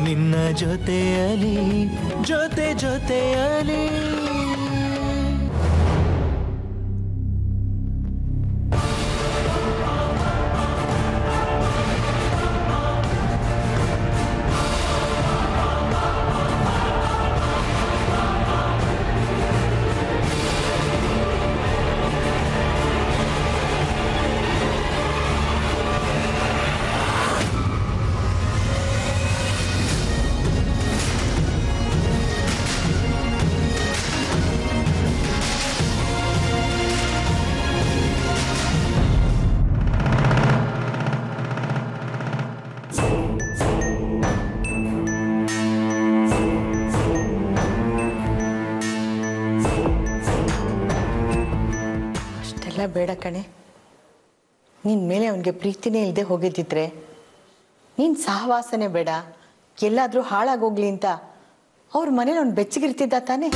ನಿನ್ನ ಜೊತೆಯಲಿ ಜೊತೆ ಜೊತೆಯಲಿ ಅಷ್ಟೆಲ್ಲ ಬೇಡ ಕಣೆ ನಿನ್ನ ಮೇಲೆ ಅವನಿಗೆ ಪ್ರೀತಿನೇ ಇಲ್ಲದೆ ಹೋಗಿದ್ದಿದ್ರೆ ನೀನು ಸಹವಾಸನೆ ಬೇಡ ಎಲ್ಲಾದರೂ ಹಾಳಾಗೋಗ್ಲಿ ಅಂತ ಅವ್ರ ಮನೇಲಿ ಅವ್ನು ಬೆಚ್ಚಗಿರ್ತಿದ್ದ ತಾನೇ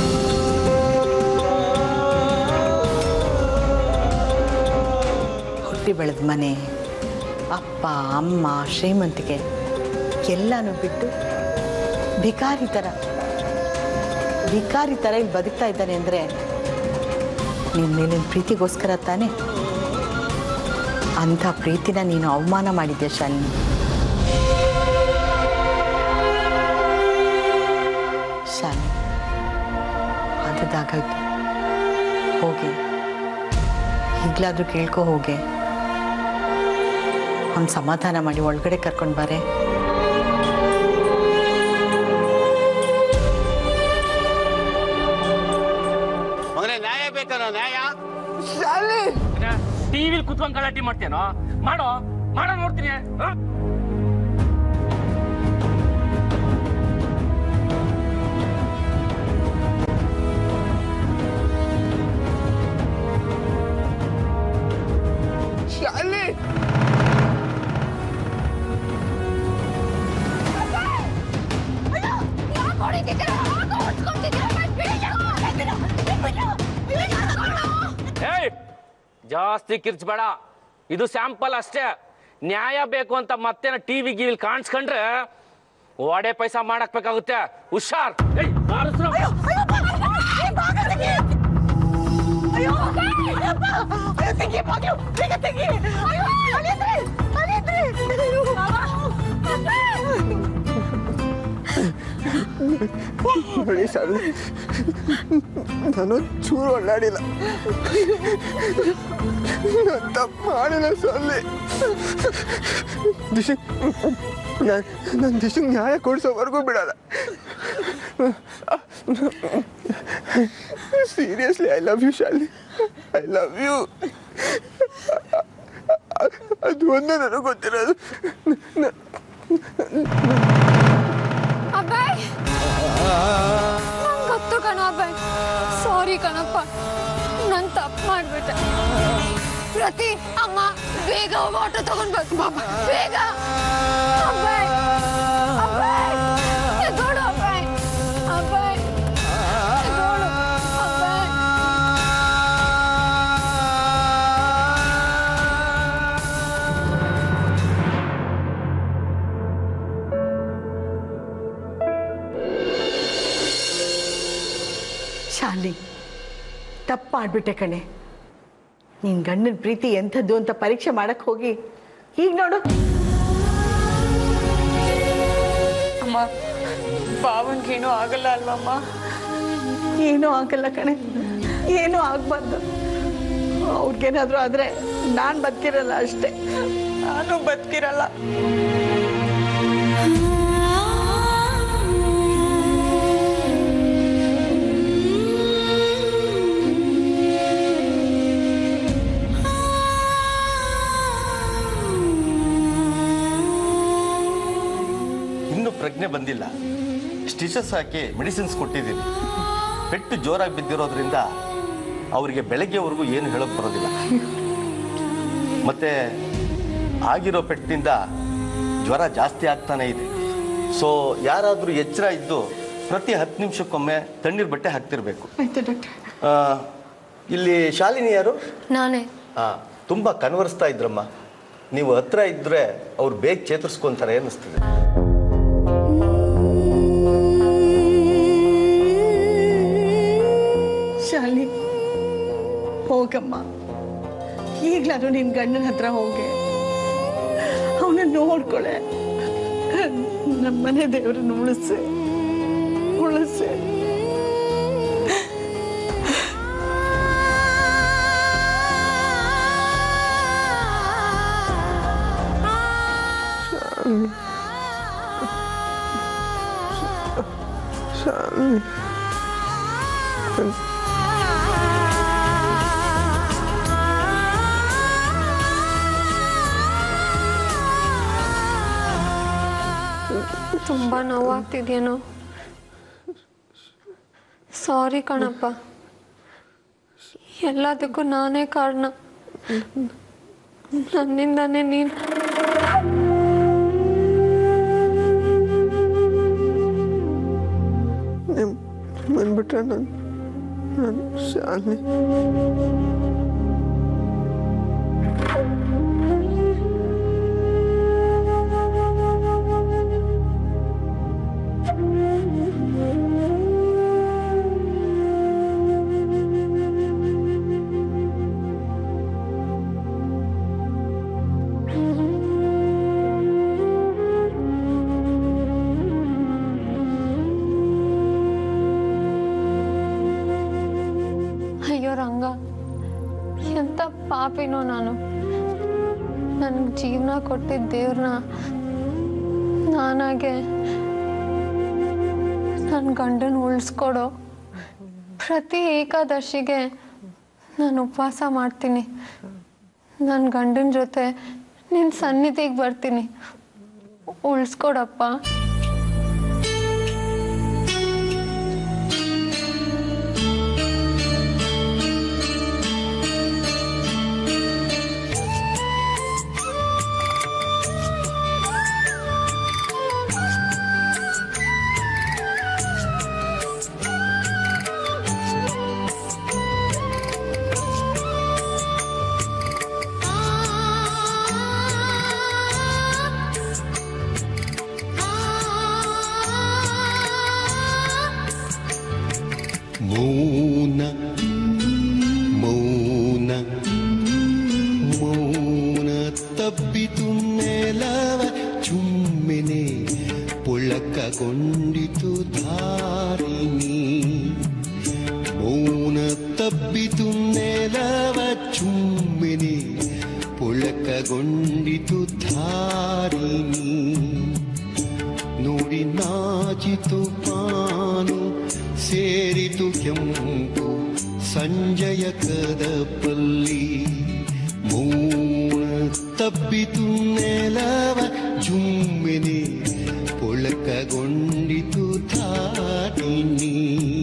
ಹುಟ್ಟಿ ಬೆಳೆದ ಮನೆ ಅಪ್ಪ ಅಮ್ಮ ಶ್ರೀಮಂತಿಕೆ ಎಲ್ಲನೂ ಬಿಟ್ಟು ಭಿಕಾರಿ ಥರ ಭಿಕಾರಿ ಥರ ಇಲ್ಲಿ ಬದುಕ್ತಾ ಇದ್ದಾನೆ ಅಂದರೆ ನಿನ್ನ ಮೇಲಿನ ಪ್ರೀತಿಗೋಸ್ಕರ ತಾನೇ ಅಂಥ ಪ್ರೀತಿನ ನೀನು ಅವಮಾನ ಮಾಡಿದ್ಯಾ ಶಾಲಿನಿ ಶಾಲಿನಿ ಅದದಾಗಾಯ್ತು ಹೋಗಿ ಈಗಲಾದ್ರೂ ಕೇಳ್ಕೊ ಹೋಗೆ ಅವ್ನು ಸಮಾಧಾನ ಮಾಡಿ ಒಳಗಡೆ ಕರ್ಕೊಂಡು ಬಾರೆ ಮಗನೇ ನ್ಯಾಯ ಬೇಕಲ್ಲ ನ್ಯಾಯ ಟಿವಿಲಿ ಕುತ್ಕೊಂಡ್ ಗಲಾಟೆ ಮಾಡ್ತೇನೋ ಮಾಡೋ ಮಾಡೋ ನೋಡ್ತೀನಿ ಹ? ಶಾಲಿ ಏಯ್ ಜಾಸ್ತಿ ಕಿರ್ಚ್ಬೇಡ ಇದು ಸ್ಯಾಂಪಲ್ ಅಷ್ಟೇ ನ್ಯಾಯ ಬೇಕು ಅಂತ ಮತ್ತೇನ ಟಿವಿ ಗಿವಿಲ್ ಕಾಣಿಸ್ಕೊಂಡ್ರೆ ಒಡೆ ಪೈಸಾ ಮಾಡಕ್ ಬೇಕಾಗುತ್ತೆ ಹುಷಾರ್ ಏಯ್, ಬಾರಿಸ್ರು. ನೋಡಿ ಶಾಲೆ ನಾನು ಚೂರು ಒಳ್ಳಾಡಿಲ್ಲ ನಾನು ತಪ್ಪು ಮಾಡಿಲ್ಲ ಸೊಲ್ಲಿ ದಿಶ ನನ್ನ ದಿಶಗೆ ನ್ಯಾಯ ಕೊಡಿಸೋವರೆಗೂ ಬಿಡಲ್ಲ seriously I love you Shali I love you ಅದು ಒಂದೇ ನನಗೆ ಗೊತ್ತಿರೋದು ನ- ಅಬ್ಬಾಯ್ ನಂಗ್ ಗೊತ್ತು ಕಣ ಅಬ್ಬಾಯ್ ಸಾರಿ ಕಣಪ್ಪ ನಾನು ತಪ್ಪು ಮಾಡ್ಬಿಟ್ಟೆ ಪ್ರತಿ ಅಮ್ಮ ಬೇಗ ಹೋಗಿ ಆಟೋ ತಗೊಂಡ್ ಬರ್ತು ಬಾಬಾ ಬೇಗ ಅಬ್ಬಾಯ್ ಅಬ್ಬಾಯ್ ಎದ್ದೋಡು ಅಬ್ಬಾಯ್ ಅಬ್ಬಾಯ್ ಎದ್ದೋಡು ಅಬ್ಬಾಯ್ ಶಾಲಿ ತಪ್ಪು ಮಾಡಿಬಿಟ್ಟೆ ಕಣೆ ನಿನ್ನ ಗಂಡನ ಪ್ರೀತಿ ಎಂಥದ್ದು ಅಂತ ಪರೀಕ್ಷೆ ಮಾಡಕ್ಕೆ ಹೋಗಿ ಈಗ ನೋಡು ಅಮ್ಮ ಭಾವನ್ಗೇನೂ ಆಗಲ್ಲ ಅಲ್ವಮ್ಮ ಏನೂ ಆಗಲ್ಲ ಕಣೆ ಏನೂ ಆಗಬಾರ್ದು ಅವ್ರಿಗೇನಾದರೂ ಆದರೆ ನಾನು ಬದುಕಿರಲ್ಲ ಅಷ್ಟೇ ನಾನು ಬದುಕಿರಲ್ಲ ಇನ್ನೂ ಪ್ರಜ್ಞೆ ಬಂದಿಲ್ಲ ಸ್ಟಿಚಸ್ ಹಾಕಿ ಮೆಡಿಸಿನ್ಸ್ ಕೊಟ್ಟಿದ್ದೀನಿ ಪೆಟ್ಟು ಜೋರಾಗಿ ಬಿದ್ದಿರೋದ್ರಿಂದ ಅವರಿಗೆ ಬೆಳಗ್ಗೆವರೆಗೂ ಏನು ಹೇಳೋಕೆ ಬರೋದಿಲ್ಲ ಮತ್ತೆ ಆಗಿರೋ ಪೆಟ್ಟಿನಿಂದ ಜ್ವರ ಜಾಸ್ತಿ ಆಗ್ತಾನೆ ಇದೆ ಸೊ ಯಾರಾದರೂ ಎಚ್ಚರ ಇದ್ದು ಪ್ರತಿ ಹತ್ತು ನಿಮಿಷಕ್ಕೊಮ್ಮೆ ತಣ್ಣೀರು ಬಟ್ಟೆ ಹಾಕ್ತಿರ್ಬೇಕು ಆಯ್ತು ಡಾಕ್ಟರ್ ಆ, ಇಲ್ಲಿ ಶಾಲಿನಿ ಯಾರು ನಾನೇ ಹಾಂ ತುಂಬ ಕನ್ವರ್ಸ್ತಾ ಇದ್ರಮ್ಮ ನೀವು ಹತ್ರ ಇದ್ದರೆ ಅವ್ರು ಬೇಗ ಚೇತರಿಸ್ಕೊಂತಾರೆ ಅನ್ನಿಸ್ತದೆ ಆ ಹೋಗಮ್ಮ ಈಗ್ಲಾದ್ರೂ ನಿನ್ ಗಂಡನ ಹತ್ರ ಹೋಗಿ ಅವನ ನೋಡ್ಕೊಳೆ ನಮ್ಮನೆ ದೇವ್ರನ್ನ ಉಳಿಸಿ ಉಳಿಸಿ ಶಾಲಿನಿ ತುಂಬ ನೋವಾಗ್ತಿದ್ಯೇನೋ ಸಾರಿ ಕಣಪ್ಪ ಎಲ್ಲದಕ್ಕೂ ನಾನೇ ಕಾರಣ ನನ್ನಿಂದಾನೇ ನೀನು ನಿಮ್ ಬಂದ್ಬಿಟ್ರೆ ನಾನು ನಾನು ಶಾಲಿನಿ ಅಯ್ಯೋ ರಂಗ ಎಂತ ಪಾಪಿನೋ ನಾನು ನನಗೆ ಜೀವನ ಕೊಟ್ಟಿದ್ದ ದೇವ್ರನ್ನ ನಾನಾಗೆ ನನ್ನ ಗಂಡನ ಉಳಿಸ್ಕೊಡೋ ಪ್ರತಿ ಏಕಾದಶಿಗೆ ನಾನು ಉಪವಾಸ ಮಾಡ್ತೀನಿ ನನ್ನ ಗಂಡನ ಜೊತೆ ನಿನ್ನ ಸನ್ನಿಧಿಗೆ ಬರ್ತೀನಿ ಉಳಿಸ್ಕೊಡಪ್ಪ ಮೌನ ಮೌನ ಮೌನ ತಬ್ಬಿತು ನೆಲವ ಚುಮ್ಮೆನೆ ಪುಳಕಗೊಂಡಿತು ಧಾರಿಣಿ ಮೌನ ತಬ್ಬಿತು ನೆಲವ ಚುಮ್ಮೆನೆ ಪುಳಕಗೊಂಡಿತು ಧಾರಿಣಿ ನೋಡಿ ನಾಚಿತು ಪಾನು ಸೇರಿತು ಕೆಂಪು ಸಂಜಯ ಕದಪಲ್ಲಿ ಮೌನ ತಬ್ಬಿತು ನೆಲವ ಜುಮ್ಮೆನೆ ಪೊಳಕಗೊಂಡಿತು ಧಾಟಿನಿ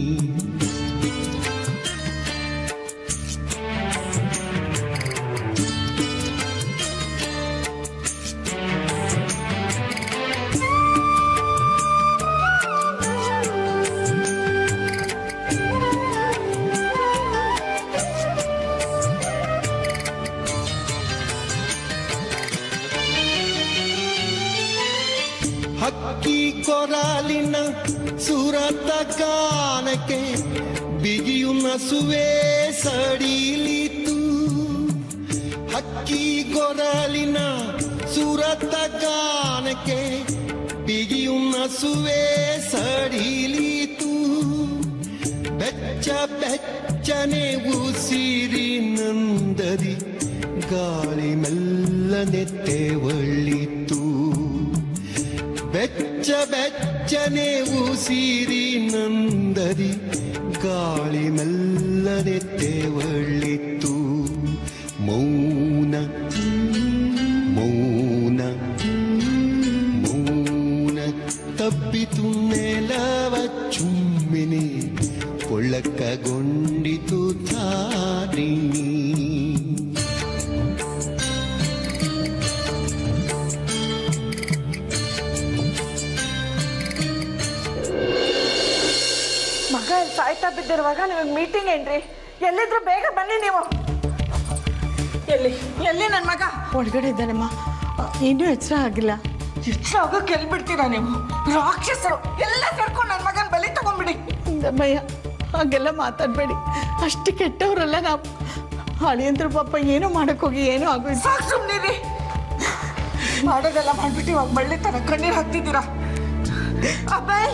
ಹಕ್ಕಿ ಕೊರಾಲಿನ ಸುರತ ಗಾನಕ್ಕೆ ಬಿಗಿಯು ನಸುವೆ ಸಡಿಲಿತು ಹಕ್ಕಿ ಗೊರಲಿನ ಸುರತ ಗಾನಕ್ಕೆ ಬಿಗಿಯು ನಸುವೆ ಸಡಿಲಿತು ಬೆಚ್ಚ ಬೆಚ್ಚನೆ ಉಸಿರಿ ನಂದದಿ ಗಾಳಿ ಮೆಲ್ಲನೆ ತೆವಳಿತು ಬೆಚ್ಚ ಬೆಚ್ಚನೆ ಉಸಿರಿ ನಂದದಿ ಗಾಳಿ ಮೆಲ್ಲನೆ ತೆವಳಿತು ಮೌನ ಮೌನ ಮೌನ ತಬ್ಬಿತು ನೆಲವ ಚುಮ್ಮಿನಿ ಪೊಳಕಗೊಂಡಿತು ತಾರಿಣಿ ಮಗ ಇಲ್ಲಿ ಸಾಯ್ತಾ ಬಿದ್ದಿರುವಾಗ ನಿಮಗೆ ಮೀಟಿಂಗ್ ಏನ್ರಿ ಎಲ್ಲಿದ್ರು ಬೇಗ ಬನ್ನಿ ನೀವು ಎಲ್ಲಿ ಎಲ್ಲಿ ನನ್ನ ಮಗ ಒಳಗಡೆ ಇದ್ದಾನಮ್ಮ ಇನ್ನೂ ಎಚ್ಚರ ಆಗಿಲ್ಲ ಎಷ್ಟು ಆಗೋಕೆ ಎಲ್ಲಿ ಬಿಡ್ತೀರಾ ನೀವು ರಾಕ್ಷಸರು ಎಲ್ಲ ಸೇರ್ಕೊಂಡು ನನ್ನ ಮಗನ ಬಲಿ ತಗೊಂಡ್ಬಿಡಿ ದಮ್ಮಯ್ಯ ಹಾಗೆಲ್ಲ ಮಾತಾಡಬೇಡಿ ಅಷ್ಟು ಕೆಟ್ಟವರಲ್ಲ ನಾವು ಅಳಿಯಂದ್ರು ಪಾಪ ಏನೋ ಮಾಡಕ್ ಹೋಗಿ ಏನೋ ಆಗೋಯ್ತು ಸಾಕು ಸುಮ್ಮನಿರಿ ಮಾಡೋದೆಲ್ಲ ಮಾಡ್ಬಿಟ್ಟು ಇವಾಗ ಬಳ್ಳಿ ತರ ಕಣ್ಣೀರು ಹಾಕ್ತಿದ್ದೀರಾ ಅಬ್ಬಾಯ್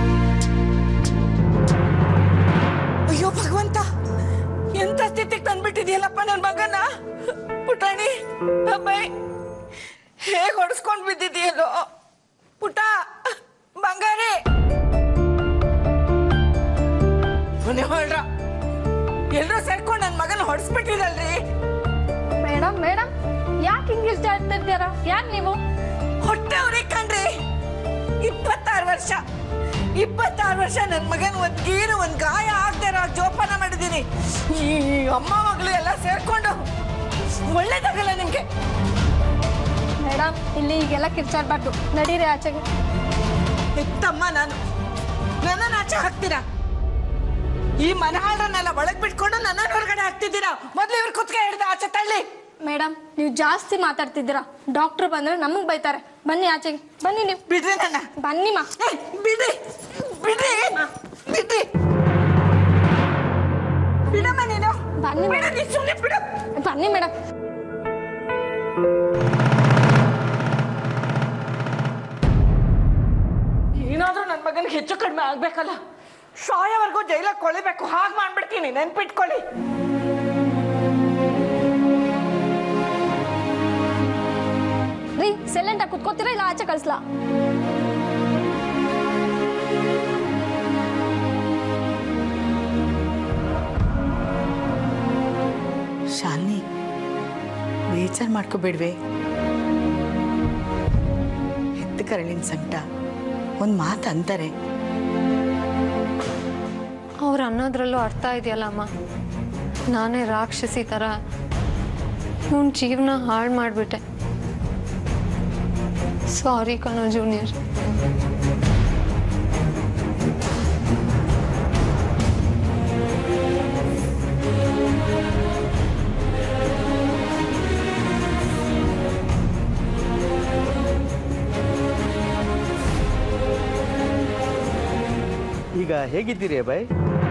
ಅಯ್ಯೋ ಭಗವಂತ ಎಂತ ಸ್ಥಿತಿಗೆ ತಂದ್ಬಿಟ್ಟಿದ್ಯಲ್ಲಪ್ಪ ನನ್ನ ಮಗನ ಪುಟಾಣಿ ಅಬ್ಬಾಯ್ ಹೇಗ್ ಹೊಡ್ಸ್ಕೊಂಡ್ ಬಿದ್ದಿದ್ಯಲ್ಲೋ ಪುಟ ಬಂಗಾರಿ ಮನೆ ಹೊಳ್ರ ಎಲ್ರೂ ಸೇರ್ಕೊಂಡು ನನ್ನ ಮಗನ ಹೊಡ್ಸ್ಬಿಟ್ಟಿರಲ್ರಿ ಮೇಡಮ್ ಮೇಡಮ್ ಯಾಕೆ ಹಿಂಗೆ ಇಷ್ಟ ಆಡ್ತಾ ಇದ್ದೀರಾ ಯಾರು ನೀವು ಹೊಟ್ಟೆ ಅವ್ರಿ ಕಣ್ರಿ ಇಪ್ಪತ್ತಾರು ವರ್ಷ ಇಪ್ಪತ್ತಾರು ವರ್ಷ ನನ್ನ ಮಗನ ಒಂದ್ ಗೀರು ಒಂದ್ ಗಾಯ ಆಗದೆ ಇರೋ ಹಾಗ್ ಜೋಪಾನ ಮಾಡಿದ್ದೀನಿ ಈ ಅಮ್ಮ ಮಗಳು ಎಲ್ಲ ಸೇರ್ಕೊಂಡು ಒಳ್ಳೇದಾಗಲ್ಲ ನಿಮ್ಗೆ ಮೇಡಮ್ ಇಲ್ಲಿ ಈಗೆಲ್ಲ ಕಿರ್ಚಾಡ್ಬಾರ್ದು ನಡೀರಿ ಆಚೆಗೆ ಹೆತ್ತಮ್ಮ ನಾನು ನನ್ನನ್ನು ಆಚೆ ಹಾಕ್ತೀರಾ ಈ ಮನಹಾಳನ್ನೆಲ್ಲ ಒಳಗ್ ಬಿಟ್ಕೊಂಡು ನನ್ನನ್ನು ಹೊರಗಡೆ ಹಾಕ್ತಿದ್ದೀರಾ ಮೊದ್ಲು ಇವ್ರ ಕುತ್ತಿಗೆ ಹಿಡ್ದು ಆಚೆ ತಳ್ಳಿ ಮೇಡಮ್ ನೀವು ಜಾಸ್ತಿ ಮಾತಾಡ್ತಿದ್ದೀರಾ ಡಾಕ್ಟರ್ ಬಂದ್ರೆ ನಮಗೆ ಬೈತಾರೆ ಬನ್ನಿ ಆಚೆಗೆ ಬನ್ನಿ ನೀವು ಬಿಡ್ರಿ ನನ್ನ ಬನ್ನಿ ಮಾ ಏ, ಬಿಡ್ರಿ ಬಿಡ್ರಿ ಬಿಡ್ರಿ ಬಿಡಮ್ಮ ನೀನು ಬನ್ನಿ ಬಿಡು, ಮೇಡಮ್ ನೀನ್ ಸುಮ್ನೆ ಬಿಡು ಬನ್ನಿ ಮೇಡಮ್ ಏನಾದ್ರೂ ನನ್ನ ಮಗನಿಗೆ ಹೆಚ್ಚು ಕಡಿಮೆ ಆಗ್ಬೇಕಲ್ಲ ಸಾಯೋವರೆಗೂ ಜೈಲಾಗ ಕೊಳಿಬೇಕು ಹಾಗೆ ಮಾಡ್ಬಿಡ್ತೀನಿ ನೆನ್ಪಿಟ್ಕೊಳ್ಳಿ ರೀ ಸೈಲೆಂಟ್ ಆಗಿ ಕುತ್ಕೋತೀರಾ ಇಲ್ಲ ಆಚೆ ಕಳಿಸ್ಲಾ ಶಾಲಿನಿ ಬೇಜಾರು ಮಾಡ್ಕೋಬೇಡ್ವೆ ಹೆತ್ತ ಕರಳಿನ ಸಂಕಟ ಒಂದು ಮಾತು ಅಂತಾರೆ ಅವ್ರು ಅನ್ನೋದ್ರಲ್ಲೂ ಅರ್ಥ ಇದೆಯಲ್ಲ ಅಮ್ಮ ನಾನೇ ರಾಕ್ಷಸಿ ಥರ ಇವನ್ ಜೀವನ ಹಾಳು ಮಾಡಿಬಿಟ್ಟೆ ಸಾರಿ ಕಣೋ ಜೂನಿಯರ್ ಈಗ ಹೇಗಿದ್ದೀರಿ ಬಾಯ್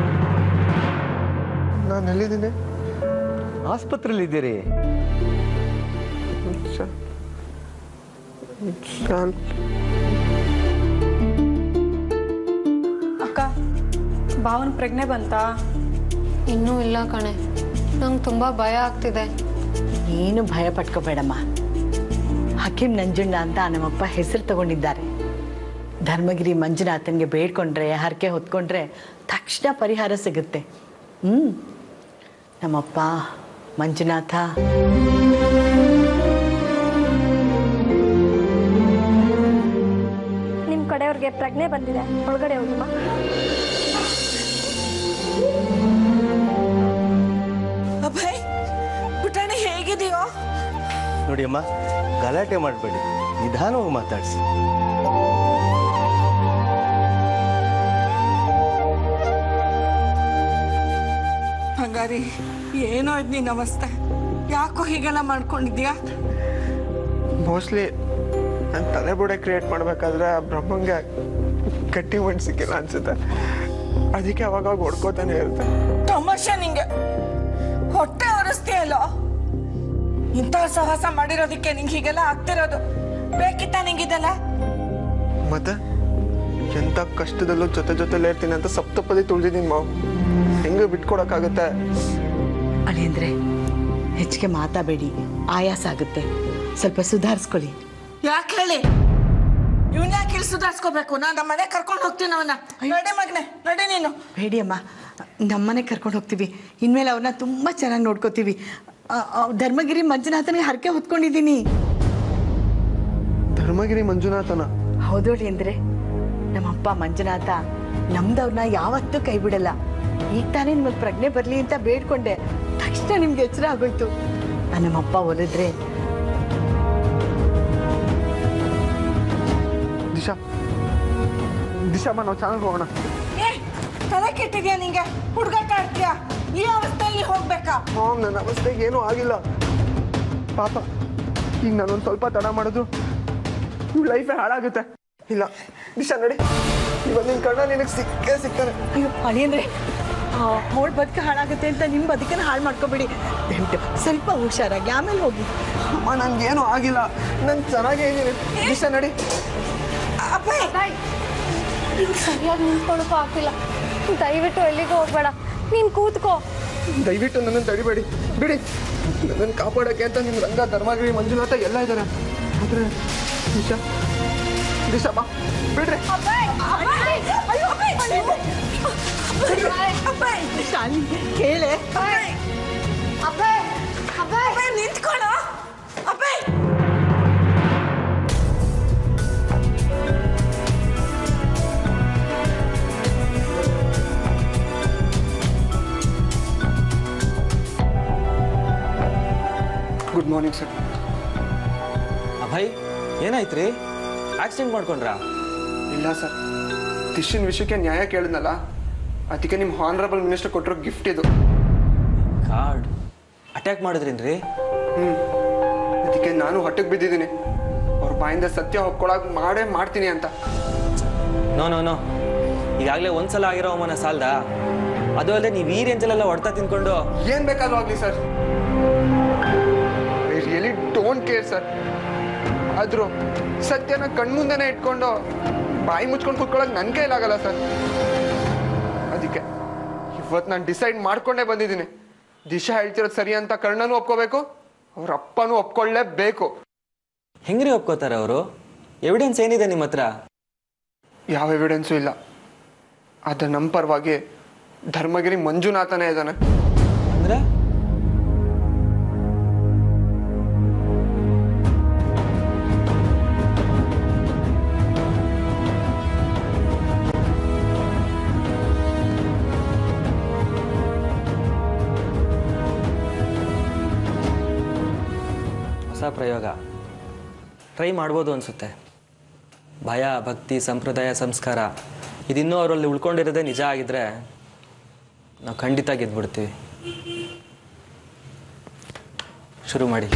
ನಾನು ಎಲ್ಲಿದ್ದೀನಿ ಆಸ್ಪತ್ರೆಯಲ್ಲಿ ಶಾ- ಶಾಲ್ ಅಕ್ಕ ಭಾವನ್ ಪ್ರಜ್ಞೆ ಬಂತಾ ಇನ್ನೂ ಇಲ್ಲ ಕಣೆ ನಂಗೆ ತುಂಬ ಭಯ ಆಗ್ತಿದೆ ಏನು ಭಯ ಪಟ್ಕೋಬೇಡಮ್ಮ ಹಕೀಂ ನಂಜುಂಡ ಅಂತ ನಮ್ಮಪ್ಪ ಹೆಸರು ತಗೊಂಡಿದ್ದಾರೆ ಧರ್ಮಗಿರಿ ಮಂಜುನಾಥನ್ಗೆ ಬೇಡ್ಕೊಂಡ್ರೆ ಹರಕೆ ಹೊತ್ಕೊಂಡ್ರೆ ತಕ್ಷಣ ಪರಿಹಾರ ಸಿಗುತ್ತೆ ಹ್ಞೂ ನಮ್ಮಪ್ಪ ಮಂಜುನಾಥ ನಿಮ್ಮ ಕಡೆಯವ್ರಿಗೆ ಪ್ರಜ್ಞೆ ಬಂದಿದೆ ಒಳಗಡೆ ಹೋಗಿಮ್ಮ ಅಭಯ್ ಪುಟಾಣಿ ಹೇಗಿದೆಯೋ ನೋಡಿ ಅಮ್ಮ ಗಲಾಟೆ ಮಾಡಬೇಡಿ ನಿಧಾನವಾಗಿ ಮಾತಾಡಿಸಿ ಬಂಗಾರಿ ಏನೋ ಇದ್ ನಿನ್ನ ಅವಸ್ಥೆ ಯಾಕೋ ಹೀಗೆಲ್ಲ ಮಾಡ್ಕೊಂಡಿದ್ಯಾ ಮೋಸ್ಟ್ಲಿ ನಾನು ತಲೆ ಬುಡೆ ಕ್ರಿಯೇಟ್ ಮಾಡ್ಬೇಕಾದ್ರೆ ಆ ಬ್ರಹ್ಮಂಗೆ ಗಟ್ಟಿ ಮಣ್ಣು ಸಿಕ್ಕಿಲ್ಲ ಅನ್ಸುತ್ತೆ ಅದಕ್ಕೆ ಅವಾಗ ಹೊಡ್ಕೋತಾನೆ ಇರುತ್ತೆ ತಮಾಷೆ ನಿಂಗೆ ಹೊಟ್ಟೆ ಒರೆಸ್ತೀಯಲ್ಲೋ ಇಂಥ ಸಾಹಸ ಮಾಡಿರೋದಕ್ಕೆ ನಿಂಗೆ ಹೀಗೆಲ್ಲ ಆಗ್ತಿರೋದು ಬೇಕಿತ್ತ ನಿಂಗಿದೆಲ್ಲ ಮತ್ತೆ ಎಂಥ ಕಷ್ಟದಲ್ಲೂ ಜೊತೆ ಜೊತೆಲೇ ಇರ್ತೀನಿ ಅಂತ ಸಪ್ತಪದಿ ತುಳಿದಿದ್ದೀನಿ ಮಾವು ಹೆಂಗೆ ಬಿಟ್ಕೊಡಕ್ಕಾಗುತ್ತೆ ಅಳಿಯಂದ್ರೆ ಹೆಚ್ಚಿಗೆ ಮಾತಾಬೇಡಿ ಆಯಾಸ ಆಗುತ್ತೆ ಸ್ವಲ್ಪ ಸುಧಾರಿಸ್ಕೊಳ್ಳಿ ಯಾಕೆ ಹೇಳಿ ಇವನ್ ಯಾಕೆ ಇಲ್ಲಿ ಸುಧಾರಿಸ್ಕೋಬೇಕು ನಾನು ನಮ್ಮ ಮನೆ ಕರ್ಕೊಂಡು ಹೋಗ್ತೀನಿ ಅವನ್ನ ನಡೆ ಮಗನೆ ನಡೆ ನೀನು ಬೇಡಿ ಅಮ್ಮ ನಮ್ಮನೆ ಕರ್ಕೊಂಡು ಹೋಗ್ತೀವಿ ಇನ್ಮೇಲೆ ಅವ್ರನ್ನ ತುಂಬ ಚೆನ್ನಾಗಿ ನೋಡ್ಕೋತೀವಿ ಆ, ಆ, ಧರ್ಮಗಿರಿ ಮಂಜುನಾಥನಿಗೆ ಹರಕೆ ಹೊತ್ಕೊಂಡಿದ್ದೀನಿ ಧರ್ಮಗಿರಿ ಮಂಜುನಾಥನ ಹೌದೋಳಿ ಅಂದ್ರೆ ನಮ್ಮಪ್ಪ ಮಂಜುನಾಥ ನಮ್ದವ್ರನ್ನ ಯಾವತ್ತೂ ಕೈ ಬಿಡಲ್ಲ ಈಗ ತಾನೇ ನಿಮಗೆ ಪ್ರಜ್ಞೆ ಬರಲಿ ಅಂತ ಬೇಡ್ಕೊಂಡೆ ತಕ್ಷಣ ನಿಮ್ಗೆ ಎಚ್ಚರ ಆಗೋಯ್ತು ಆ, ನಮ್ಮಪ್ಪ ಒಲಿದ್ರೆ ದಿಶಾ ದಿಶಾಮ್ಮ ನಾವು ಚೆನ್ನಾಗಿ ಹೋಗೋಣ ಏ ತಲೆ ಕೆಟ್ಟಿದ್ಯಾ ನಿಂಗೆ ಹುಡುಗಾಟ ಆಡ್ತೀಯಾ ಈ ಅವಸ್ಥೆಯಲ್ಲಿ ಹೋಗ್ಬೇಕಾ ಮಾಮ್ ನನ್ನ ಅವಸ್ಥೆಗೆ ಏನೂ ಆಗಿಲ್ಲ ಪಾಪ ಈಗ ನಾನೊಂದು ಸ್ವಲ್ಪ ತಡ ಮಾಡಿದ್ರು ಇವ್ ಲೈಫೇ ಹಾಳಾಗುತ್ತೆ ಇಲ್ಲ ದಿಶಾ ನಡಿ ಇವತ್ತು ನಿನ್ನ ಕಣ್ಣ ನಿನಗೆ ಸಿಕ್ಕೇ ಸಿಗ್ತಾನೆ ಅಯ್ಯೋ ಅಳಿಯಂದ್ರೆ ಅವಳ ಬದುಕು ಹಾಳಾಗುತ್ತೆ ಅಂತ ನಿಮ್ಮ ಬದುಕನ್ನ ಹಾಳು ಮಾಡ್ಕೋಬೇಡಿ ದಯವಿಟ್ಟು ಸ್ವಲ್ಪ ಹುಷಾರಾಗಿ ಆಮೇಲೆ ಹೋಗಿ ಅಮ್ಮ ನನ್ಗೇನು ಆಗಿಲ್ಲ ನಾನು ಚೆನ್ನಾಗೇ ಇದ್ದೀನಿ ದಿಶಾ ನಡಿ ನೀನು ಸರಿಯಾಗಿ ನಿಂತ್ಕೊಳಕ್ಕೂ ಆಗ್ತಿಲ್ಲ ದಯವಿಟ್ಟು ಎಲ್ಲಿಗೂ ಹೋಗ್ಬೇಡ ನೀನು ಕೂತ್ಕೋ ದಯವಿಟ್ಟು ನನ್ನನ್ನು ತಡಿಬೇಡಿ ಬಿಡಿ ನನ್ನನ್ನು ಕಾಪಾಡೋಕ್ಕೆ ಅಂತ ನಿಮ್ಮ ರಂಗ ಧರ್ಮಗಿರಿ ಮಂಜುನಾಥ ಎಲ್ಲ ಇದ್ದಾರೆ ಆದರೆ ದಿಶಾ ದಿಶಾ ಬಾ ಬಿಡ್ರಿ ಶಾಲಿ ಕೇಳೆ ನಿಂತ್ಕೊಳ್ಳೋ ಅಬ್ಬೇ ಗುಡ್ ಮಾರ್ನಿಂಗ್ ಸರ್ ಅಭಯ್ ಏನಾಯ್ತು ರೀ ಆಕ್ಸಿಡೆಂಟ್ ಮಾಡ್ಕೊಂಡ್ರಾ ಇಲ್ಲ ಸರ್ ದಿಶಿನ ವಿಷಯಕ್ಕೆ ನ್ಯಾಯ ಕೇಳಿದ್ನಲ್ಲ ಅದಕ್ಕೆ ನಿಮ್ಮ ಹಾನರಬಲ್ ಮಿನಿಸ್ಟರ್ ಕೊಟ್ಟಿರೋ ಗಿಫ್ಟ್ ಇದು ಕಾರ್ಡ್ ಅಟ್ಯಾಕ್ ಮಾಡಿದ್ರೇನ್ರಿ ಹ್ಞೂ ಅದಕ್ಕೆ ನಾನು ಹೊಟ್ಟೆಗೆ ಬಿದ್ದಿದ್ದೀನಿ ಅವ್ರ ಬಾಯಿಂದ ಸತ್ಯ ಹೊಕ್ಕೊಳಕ್ ಮಾಡೇ ಮಾಡ್ತೀನಿ ಅಂತ ನೋ ನೋ ನೋ ಈಗಾಗಲೇ ಒಂದ್ಸಲ ಆಗಿರೋ ಅವಮಾನ ಸಾಲ್ದ ಅದು ಅಲ್ಲದೆ ನೀವು ಈ ರೇಂಜಲ್ಲೆಲ್ಲ ಹೊಡ್ತಾ ತಿನ್ಕೊಂಡು ಏನ್ ಬೇಕಾದ್ರೂ ಆಗ್ಲಿ sir I really don't care sir ಆದ್ರೂ ಸತ್ಯನ ಕಣ್ಮುಂದೆನೆ ಇಟ್ಕೊಂಡು ಬಾಯಿ ಮುಚ್ಕೊಂಡು ಕುತ್ಕೊಳಕ್ ನನ್ ಕೈಲಾಗಲ್ಲ ಸರ್ ಅದಕ್ಕೆ ಇವತ್ತು ನಾನು ಡಿಸೈಡ್ ಮಾಡ್ಕೊಂಡೇ ಬಂದಿದ್ದೀನಿ ದಿಶಾ ಹೇಳ್ತಿರೋದು ಸರಿ ಅಂತ ಕರ್ಣನೂ ಒಪ್ಕೋಬೇಕು ಅವ್ರ ಅಪ್ಪನೂ ಒಪ್ಕೊಳ್ಳೇಬೇಕು ಹೆಂಗ್ರಿ ಒಪ್ಕೋತಾರೆ ಅವರು ಎವಿಡೆನ್ಸ್ ಏನಿದೆ ನಿಮ್ಮ ಹತ್ರ ಯಾವ ಎವಿಡೆನ್ಸು ಇಲ್ಲ ಆದ್ರೆ ನಮ್ಮ ಪರವಾಗಿ ಧರ್ಮಗಿರಿ ಮಂಜುನಾಥನೇ ಇದ್ದಾನೆ ಅಂದ್ರೆ ಹೊಸ ಪ್ರಯೋಗ ಟ್ರೈ ಮಾಡ್ಬೋದು ಅನಿಸುತ್ತೆ ಭಯ ಭಕ್ತಿ ಸಂಪ್ರದಾಯ ಸಂಸ್ಕಾರ ಇದಿನ್ನೂ ಅವರಲ್ಲಿ ಉಳ್ಕೊಂಡಿರೋದೇ ನಿಜ ಆಗಿದ್ರೆ ನಾವು ಖಂಡಿತ ಗೆದ್ಬಿಡ್ತೀವಿ ಶುರು ಮಾಡಿ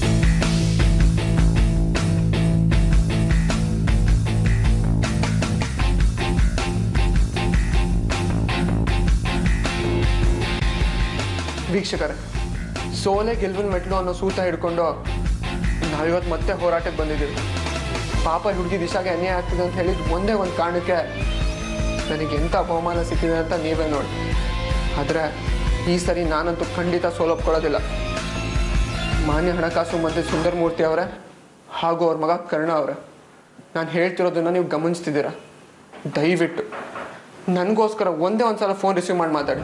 ವೀಕ್ಷಕರೇ ಸೋಲೆ ಗೆಲ್ವಿನ ಮೆಟ್ಲು ಅನ್ನೋ ಸೂತ ಹಿಡ್ಕೊಂಡು ನಾವಿವತ್ತು ಮತ್ತೆ ಹೋರಾಟಕ್ಕೆ ಬಂದಿದ್ದೀವಿ ಪಾಪ ಹುಡುಗಿ ದಿಶಾಗೆ ಅನ್ಯಾಯ ಆಗ್ತಿದೆ ಅಂತ ಹೇಳಿದ ಒಂದೇ ಒಂದು ಕಾರಣಕ್ಕೆ ನನಗೆ ಎಂಥ ಬಹುಮಾನ ಸಿಕ್ಕಿದೆ ಅಂತ ನೀವೇ ನೋಡಿ ಆದರೆ ಈ ಸರಿ ನಾನಂತೂ ಖಂಡಿತ ಸೋಲೊಪ್ಕೊಳ್ಳೋದಿಲ್ಲ ಮಾನ್ಯ ಹಣಕಾಸು ಮಂತ್ರಿ ಸುಂದರ್ ಮೂರ್ತಿ ಅವರೇ ಹಾಗೂ ಅವ್ರ ಮಗ ಕರ್ಣ ಅವರೇ ನಾನು ಹೇಳ್ತಿರೋದನ್ನ ನೀವು ಗಮನಿಸ್ತಿದ್ದೀರಾ ದಯವಿಟ್ಟು ನನಗೋಸ್ಕರ ಒಂದೇ ಒಂದು ಸಲ ಫೋನ್ ರಿಸೀವ್ ಮಾಡಿ ಮಾತಾಡಿ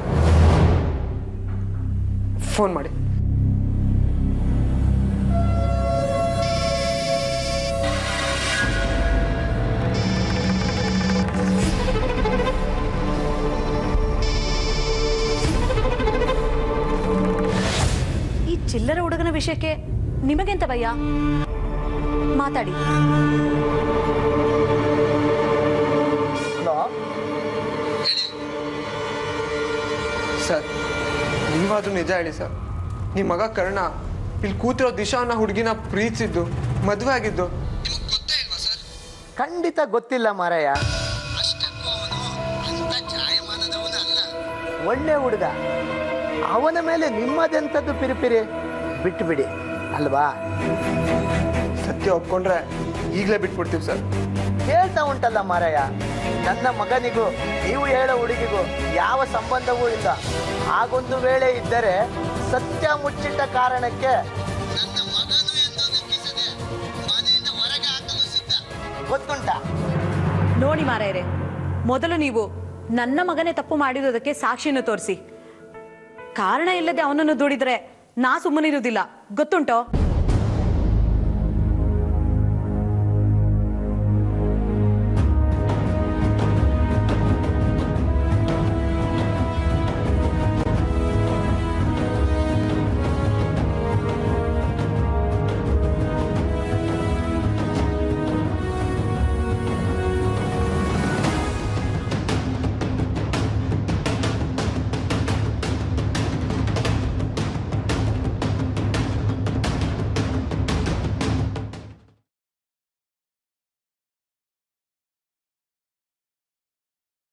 ಫೋನ್ ಮಾಡಿ ಈ ಚಿಲ್ಲರೆ ಹುಡುಗನ ವಿಷಯಕ್ಕೆ ನಿಮಗೆಂತ ಭಯ ಮಾತಾಡಿ ಸರ್ ನೀವಾದ್ರೂ ನಿಜ ಹೇಳಿ ಸರ್ ನಿಮ್ಮ ಮಗ ಕರ್ಣ ಇಲ್ಲಿ ಕೂತಿರೋ ದಿಶಾ ಅನ್ನೋ ಹುಡುಗಿನ ಪ್ರೀತಿಸಿದ್ದು ಮದುವೆ ಆಗಿದ್ದು ಖಂಡಿತ ಗೊತ್ತಿಲ್ಲ ಮಾರಾಯ ಒಳ್ಳೆ ಹುಡುಗ ಅವನ ಮೇಲೆ ನಿಮ್ಮದೆಂಥದ್ದು ಪಿರಿಪಿರಿ ಬಿಟ್ಟು ಬಿಡಿ ಅಲ್ವಾ ಸತ್ಯ ಒಪ್ಕೊಂಡ್ರೆ ಈಗಲೇ ಬಿಟ್ಬಿಡ್ತೀವಿ ಸರ್ ಹೇಳ್ತಾ ಉಂಟಲ್ಲ ಮಾರಾಯ ನನ್ನ ಮಗನಿಗೂ ನೀವು ಹೇಳೋ ಹುಡುಗಿಗೂ ಯಾವ ಸಂಬಂಧವೂ ಇಲ್ಲ ಹಾಗೊಂದು ವೇಳೆ ಇದ್ದರೆ ಸತ್ಯ ಮುಚ್ಚಿಟ್ಟ ಕಾರಣಕ್ಕೆ ಗೊತ್ತುಂಟಾ ನೋಡಿ ಮಾರಾಯರೆ ಮೊದಲು ನೀವು ನನ್ನ ಮಗನೇ ತಪ್ಪು ಮಾಡಿರೋದಕ್ಕೆ ಸಾಕ್ಷಿಯನ್ನು ತೋರಿಸಿ ಕಾರಣ ಇಲ್ಲದೆ ಅವನನ್ನು ದುಡಿದ್ರೆ ನಾ ಸುಮ್ಮನಿರುವುದಿಲ್ಲ ಗೊತ್ತುಂಟೋ